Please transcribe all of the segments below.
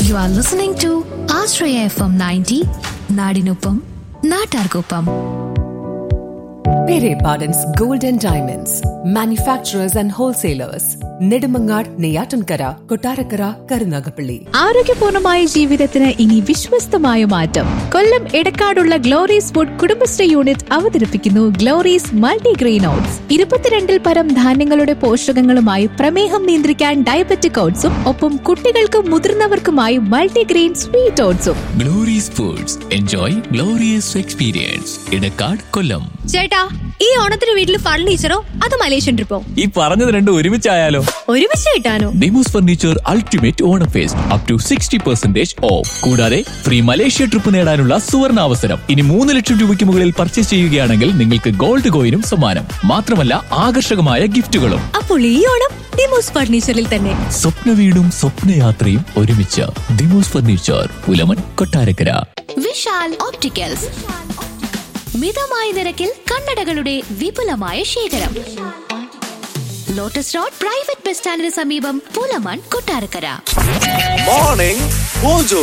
U are listening to Asraya F M ninety നാടിനൊപ്പം നാട്ടാർക്കൊപ്പം Pere Pardon's Gold and Diamonds, manufacturers and wholesalers, Nedumangad, Neyatankara, Kotarakara, Karunagapalli. ആരോഗ്യപൂർണമായ ജീവിതത്തിന് ഇനി വിശ്വസ്തമായ മാറ്റം കൊല്ലം എടക്കാടുള്ള ഗ്ലോറീസ് ഫുഡ് കുടുംബശ്രീ യൂണിറ്റ് അവതരിപ്പിക്കുന്നു ഗ്ലോറീസ് മൾട്ടിഗ്രെയിൻ ഓട്സ് ഇരുപത്തിരണ്ടിൽ പരം ധാന്യങ്ങളുടെ പോഷകങ്ങളുമായി പ്രമേഹം നിയന്ത്രിക്കാൻ ഡയബറ്റിക് ഓട്സും ഒപ്പം കുട്ടികൾക്കും മുതിർന്നവർക്കുമായി മൾട്ടിഗ്രെയിൻ സ്വീറ്റ് ഓട്സും Glories foods enjoy glorious experience Edakkad Kollam ചേട്ടാ ഈ ഓണത്തിന് വീട്ടിൽ ഫർണിച്ചറോ അത് മലേഷ്യൻ ട്രിപ്പോ ഈ പറഞ്ഞത് രണ്ടും ഒരുമിച്ചായാലോ ഒരുമിച്ച് കിട്ടാനോ Dimos furniture ultimate Onam fest up to sixty percentage off കൂടാതെ ഫ്രീ മലേഷ്യ ട്രിപ്പ് നേടാനുള്ള സുവർണ അവസരം ഇനി മൂന്ന് ലക്ഷം രൂപയ്ക്ക് മുകളിൽ പർച്ചേസ് ചെയ്യുകയാണെങ്കിൽ നിങ്ങൾക്ക് ഗോൾഡ് കോയിനും സമ്മാനം മാത്രമല്ല ആകർഷകമായ ഗിഫ്റ്റുകളും അപ്പോൾ ഈ ഓണം ഡിമോസ് ഫർണിച്ചറിൽ തന്നെ സ്വപ്ന വീടും സ്വപ്നയാത്രയും ഒരുമിച്ച് ദിമോസ് ഫർണിച്ചർ പുലമൻ കൊട്ടാരക്കര വിശാൽ ഓപ്റ്റിക്കൽസ് മിതമായ നിരക്കിൽ കണ്ണടകളുടെ വിപുലമായ ശേഖരം ലോട്ടസ് റോഡ് പ്രൈവറ്റ് ബസ് സ്റ്റാൻഡിന് സമീപം Pulamon Kottarakkara Morning Mojo.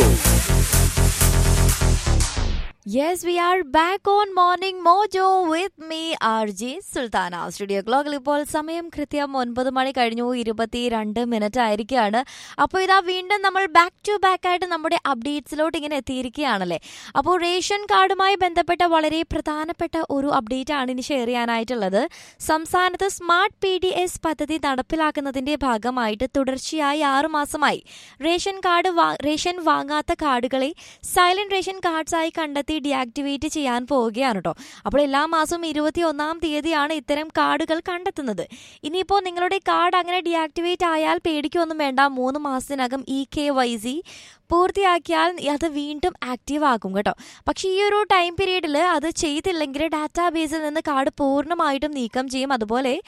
Yes, we are back on Morning Mojo with me, RJ Sulthana studio ക്ലോക്കിൽ ഇപ്പോൾ സമയം കൃത്യം ഒൻപത് മണി കഴിഞ്ഞു ഇരുപത്തി രണ്ട് മിനിറ്റ് ആയിരിക്കുകയാണ് അപ്പോൾ ഇതാ വീണ്ടും നമ്മൾ ബാക്ക് ടു ബാക്ക് ആയിട്ട് നമ്മുടെ അപ്ഡേറ്റ്സിലോട്ട് ഇങ്ങനെ എത്തിയിരിക്കുകയാണല്ലേ അപ്പോൾ റേഷൻ കാർഡുമായി ബന്ധപ്പെട്ട വളരെ പ്രധാനപ്പെട്ട ഒരു അപ്ഡേറ്റ് ആണ് ഇനി ഷെയർ ചെയ്യാനായിട്ടുള്ളത് സംസ്ഥാനത്ത് സ്മാർട്ട് പി ഡി എസ് പദ്ധതി നടപ്പിലാക്കുന്നതിന്റെ ഭാഗമായിട്ട് തുടർച്ചയായി ആറു മാസമായി റേഷൻ കാർഡ് വാ- റേഷൻ വാങ്ങാത്ത കാർഡുകളെ സൈലന്റ് റേഷൻ കാർഡ്സ് ആയി കണ്ടെത്തി ഡീആക്ടിവേറ്റ് ചെയ്യാൻ പോവുകയാണ് കേട്ടോ അപ്പോൾ എല്ലാ മാസവും ഇരുപത്തി ഒന്നാം തീയതിയാണ് ഇത്തരം കാർഡുകൾ കണ്ടെത്തുന്നത് ഇനിയിപ്പോൾ നിങ്ങളുടെ കാർഡ് അങ്ങനെ ഡീആക്ടിവേറ്റ് ആയാൽ പേടിക്കൊന്നും വേണ്ട മൂന്ന് മാസത്തിനകം ഇ കെ വൈ സി പൂർത്തിയാക്കിയാൽ അത് വീണ്ടും ആക്റ്റീവ് ആക്കും കേട്ടോ പക്ഷേ ഈ ഒരു ടൈം പീരീഡിൽ അത് ചെയ്തില്ലെങ്കിൽ ഡാറ്റാബേസിൽ നിന്ന് കാർഡ് പൂർണ്ണമായിട്ടും നീക്കം ചെയ്യും അതുപോലെ